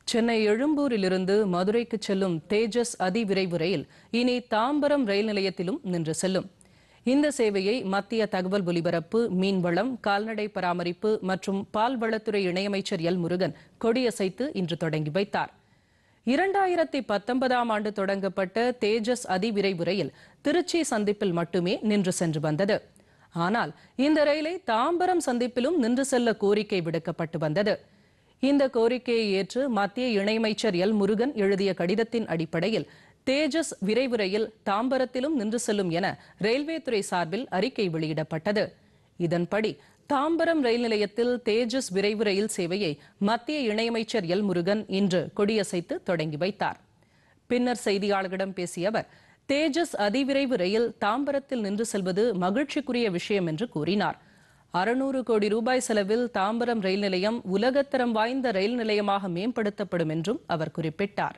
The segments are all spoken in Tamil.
சென்னை எழும்பூரிலிருந்து மதுரைக்கு செல்லும் தேஜஸ் அதிவிரைவு ரயில் இனி தாம்பரம் ரயில் நிலையத்திலும் நின்று செல்லும் இந்த சேவையை மத்திய தகவல் ஒலிபரப்பு மீன்வளம் கால்நடை பராமரிப்பு மற்றும் பால்வளத்துறை இணையமைச்சர் எல் முருகன் கொடியசைத்து இன்று தொடங்கி வைத்தார் இரண்டாயிரத்தி பத்தொன்பதாம் ஆண்டு தொடங்கப்பட்ட தேஜஸ் அதிவிரைவு ரயில் திருச்சி சந்திப்பில் மட்டுமே நின்று சென்று வந்தது ஆனால் இந்த ரயிலை தாம்பரம் சந்திப்பிலும் நின்று செல்ல கோரிக்கை விடுக்கப்பட்டு வந்தது இந்த கோரிக்கையை ஏற்று மத்திய இணையமைச்சர் எல் முருகன் எழுதிய கடிதத்தின் அடிப்படையில் தேஜஸ் விரைவு ரயில் தாம்பரத்திலும் நின்று செல்லும் என ரயில்வே துறை சார்பில் அறிக்கை வெளியிடப்பட்டது இதன்படி தாம்பரம் ரயில் நிலையத்தில் தேஜஸ் விரைவு ரயில் சேவையை மத்திய இணையமைச்சர் எல் முருகன் இன்று கொடியசைத்து தொடங்கி வைத்தார் பின்னர் செய்தியாளர்களிடம் பேசிய அவர் தேஜஸ் அதிவிரைவு ரயில் தாம்பரத்தில் நின்று செல்வது மகிழ்ச்சிக்குரிய விஷயம் என்று கூறினார் அறுநூறு கோடி ரூபாய் செலவில் தாம்பரம் ரயில் நிலையம் உலகத்தரம் வாய்ந்த ரயில் நிலையமாக மேம்படுத்தப்படும் என்றும் அவர் குறிப்பிட்டார்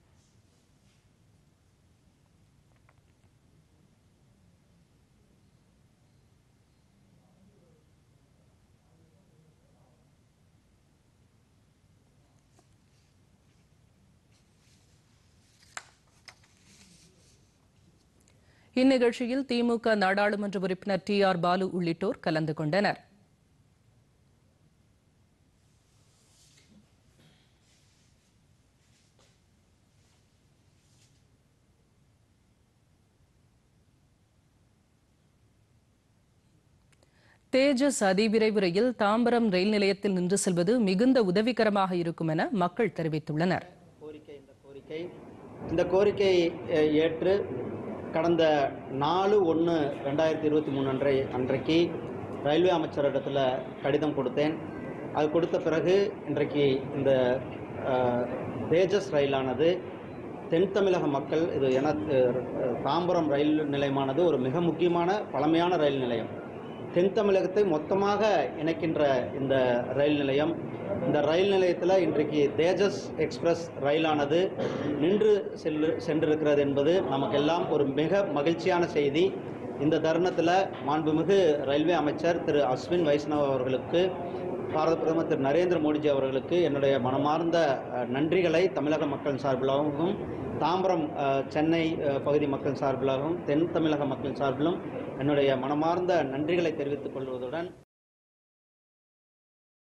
இந்நிகழ்ச்சியில் திமுக நாடாளுமன்ற உறுப்பினர் டி ஆர் பாலு உள்ளிட்டோர் கலந்து கொண்டனர் தேஜஸ் அதிவிரைவு ரயில் தாம்பரம் ரயில் நிலையத்தில் நின்று செல்வது மிகுந்த உதவிகரமாக இருக்கும் என மக்கள் தெரிவித்துள்ளனர் கோரிக்கை இந்த கோரிக்கை இந்த கோரிக்கையை அஹ், ஏற்று கடந்த நாலு ஒன்று ரெண்டாயிரத்தி இருபத்தி மூணு அன்றை அன்றைக்கு ரயில்வே அமைச்சரிடத்தில் கடிதம் கொடுத்தேன் அது கொடுத்த பிறகு இன்றைக்கு இந்த அஹ், தேஜஸ் ரயிலானது தென் தமிழக மக்கள் இது என அஹ், தாம்பரம் ரயில் நிலையமானது ஒரு மிக முக்கியமான பழமையான ரயில் நிலையம் தென் தமிழகத்தை மொத்தமாக இணைக்கின்ற இந்த ரயில் நிலையம் இந்த ரயில் நிலையத்தில் இன்றைக்கு தேஜஸ் எக்ஸ்பிரஸ் ரயிலானது நின்று செல்லு சென்றிருக்கிறது என்பது நமக்கெல்லாம் ஒரு மிக மகிழ்ச்சியான செய்தி இந்த தருணத்தில் மாண்புமிகு ரயில்வே அமைச்சர் திரு அஸ்வின் வைஷ்ணவ் அவர்களுக்கு பாரத பிரதமர் திரு நரேந்திர மோடிஜி அவர்களுக்கு என்னுடைய மனமார்ந்த அஹ், நன்றிகளை தமிழக மக்கள் சார்பிலாகவும் தாம்பரம் அஹ், சென்னை அஹ், பகுதி மக்கள் சார்பிலாகவும் தென் தமிழக மக்கள் சார்பிலும் என்னுடைய மனமார்ந்த நன்றிகளை தெரிவித்துக் கொள்வதுடன்